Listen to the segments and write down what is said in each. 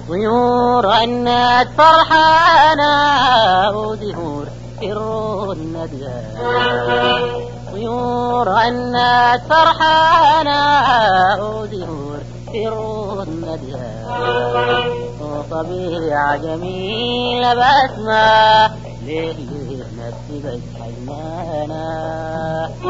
طيور أنت فرحانة وزهور سر الندى طيور أنت فرحانة وزهور سر الندى وطبيعة جميلة بسمة ليه ليه نفسي بس حزنانة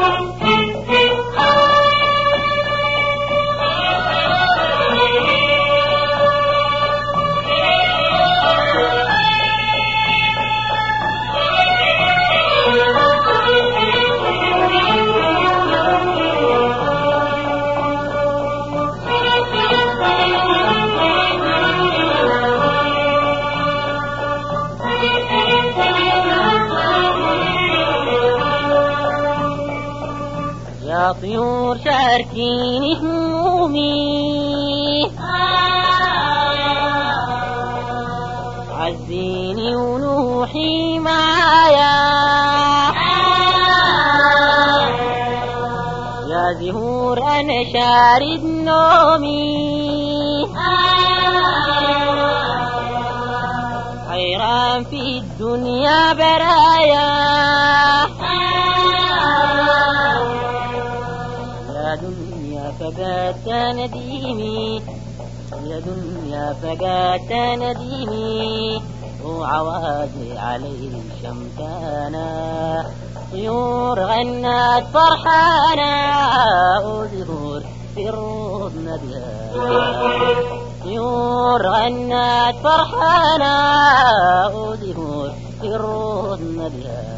يا طيور شاركيني همومي عزيني ونوحي معايا يا زهور أنا شارد نومي حيران في الدنيا برايا يا دنيا فقدت نديمي يا دنيا فقدت نديمي وعوادي علي شمتانا طيور غنت فرحانة وزهور في الروض نبيها طيور غنت فرحانة وزهور في الروض نبيها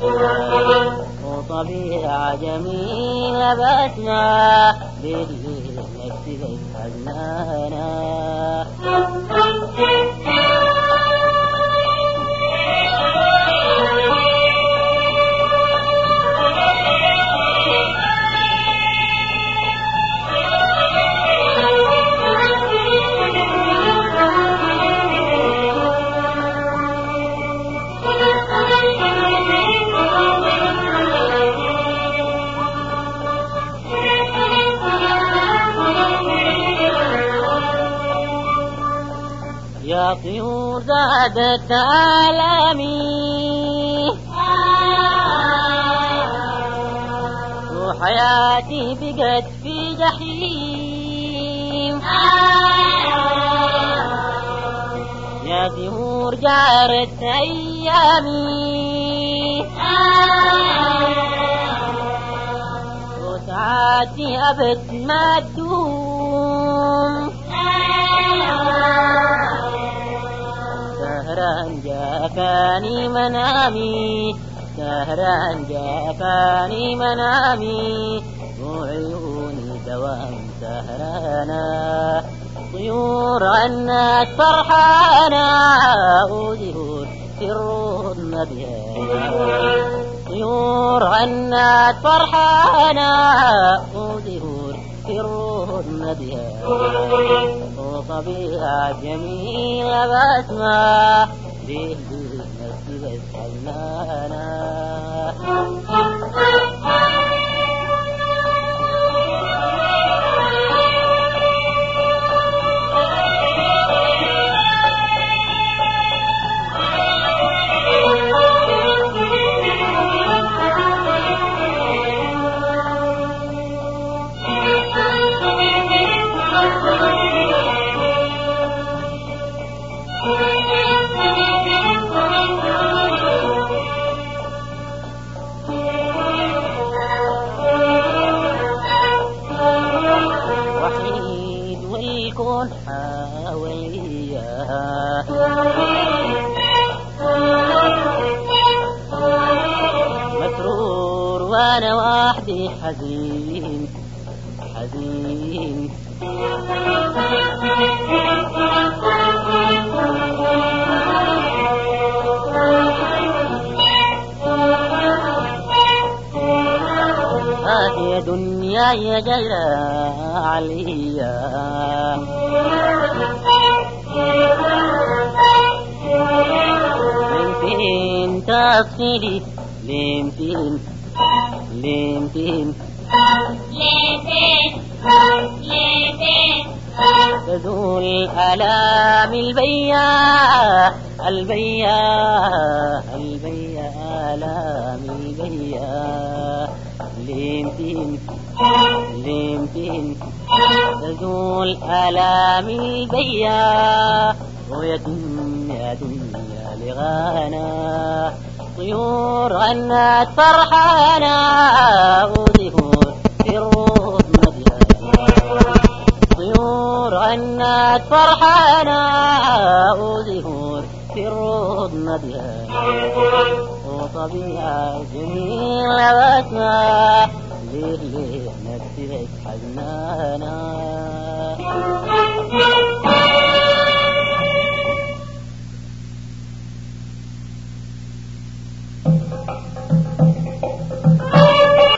وطبيعة جميلة بسمة بالليل نفسي بس حزنانة يا طيور زادت آلامي وحياتي بقت في جحيم يا زهور جارت أيامي وساعاتي أبد ما تدوم سهران جافاني منامي سهران جافاني منامي وعيوني دوام سهرانا طيور عنك فرحانة وزهور في الروض نبيها طيور عنك فرحانة وزهور في الروض نبيها وطبيعة جميلة بسمة ليه ليه نفسي بس حزنانة وحيد والكون حواليا مسرور وانا وحدي حزين حزين آه يا دنيا يا جاية عليا من فين تصفيلي لين فين لين فين تزول آلام البيا البيا البيا آلام البيا ليمتين ليمتين تزول آلام البيا ويتم يا دنيا لغانا طيور غنت فرحانا وزهور في الروض مديانا طيور غنت فرحانا وزهور في الروض مديانا وطبيعة جميلة بسمة ليه ليه نفسي حزنانة